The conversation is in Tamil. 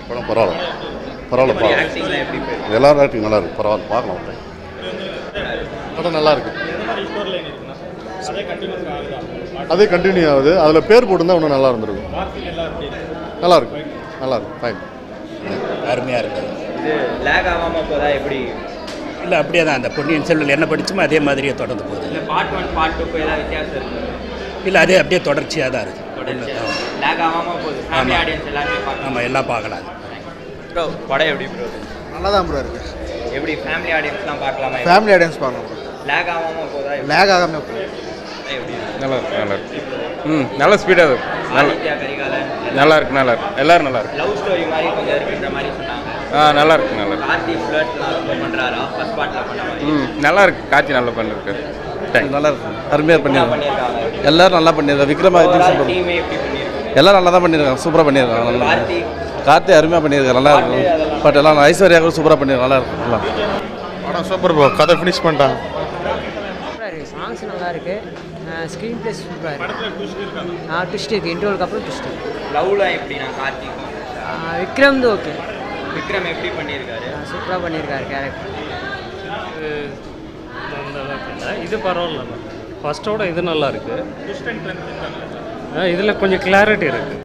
படம் பரவாயில்ல பரவாயில்ல பரவாயில்ல ஆக்டிங்லாம் எப்படி போயிருக்கு எல்லாரும் ஆக்டிங் நல்லா இருக்கு பரவாயில்ல பார்க்கலாம் ஒரு time. படம் நல்லா இருக்கு அதே கண்டினியூ ஆகுது அதில் பேர் போட்டிருந்தா இன்னும் நல்லா இருந்திருக்கும் நல்லா இருக்கு நல்லா இருக்கு ஃபைன் அருமையாக இருக்குது இது லேக் ஆகாம போதா எப்படி இல்லை அப்படியே தான் அந்த பொன்னியின் செல்வன் என்ன படிச்சுமோ அதே மாதிரியே தொடர்ந்து போகுது இல்லை பார்ட் ஒன் பார்ட் டூக்கு ஏதாவது வித்தியாசம் இருக்கு இல்லை அதே அப்படியே தொடர்ச்சியாக தான் இருக்குது லேக் ஆகாம போகுது ஃபேமிலி ஆடியன்ஸ் எல்லாருமே பார்க்கலாம் நம்ம எல்லாம் பார்க்கலாம் ப்ரோ படம் எப்படி ப்ரோ நல்லா தான் ப்ரோ இருக்கு எப்படி ஃபேமிலி ஆடியன்ஸ்லாம் பார்க்கலாமா ஃபேமிலி ஆடியன்ஸ் பார்க்கணும் லேக் ஆகாம போதா எப்படி? லேக் ஆகாம எப்படி நல்லா இருக்கு நல்லா இருக்கு ம் நல்ல ஸ்பீடாக இருக்கு நல்லா ஆதித்யா கரிகாலன் நல்லா இருக்கு நல்லா இருக்கு எல்லாரும் நல்லா இருக்கு லவ் ஸ்டோரி மாதிரி கொஞ்சம் இருக்குன்ற மாதிரி சொன்னாங்க ஆ நல்லா இருக்கு நல்லா இருக்கு கார்த்தி ஃப்ளர்ட்லாம் ரொம்ப பண்ணுறாரா ஃபர்ஸ்ட் பார்ட்டில் பண்ண மாதிரி ம் நல்லா இருக்கு காட்சி நல்லா பண்ணிருக்கு தேங்க்ஸ் நல்லா இருக்கு அருமையாக நல்லா பண்ணியிருக்காங்க பண்ணியிருக்காங்க எல்லாரும் நல்லா பண்ணியிருக்காங்க விக்ரமாதித்யம் ஓவரால் சூப்பர் டீமே எப்படி பண்ணியிருக்காங்க எல்லாம் நல்லா தான் பண்ணியிருக்காங்க சூப்பராக பண்ணியிருக்காங்க நல்லா கார்த்திக் கார்த்தி அருமையாக பண்ணியிருக்காங்க நல்லா இருக்கு பட் எல்லாம் ஐஸ்வர்யா கூட சூப்பராக பண்ணியிருக்காங்க நல்லா இருக்கு நல்லா படம் சூப்பர் ப்ரோ கதை ஃபினிஷ் பண்ணிட்டாங்க சூப்பராக இருக்குது சாங்ஸ் நல்லா இருக்குது ஸ்க்ரீன் ப்ளே சூப்பராக இருக்குது ஆ ட்விஸ்ட் இருக்குது இன்டர்வலுக்கு அப்புறம் ட்விஸ்ட் லவ்லாம் எப்படி நான் கார்த்திக்கும் விக்ரம் ஓகே விக்ரம் எப்படி பண்ணியிருக்காரு சூப்பராக பண்ணியிருக்காரு கேரக்டர் அந்த அளவுக்கு இல்லை இது பரவாயில்ல ஃபர்ஸ்ட்டோட இது நல்லா இருக்கு இதில் கொஞ்சம் கிளாரிட்டி இருக்குது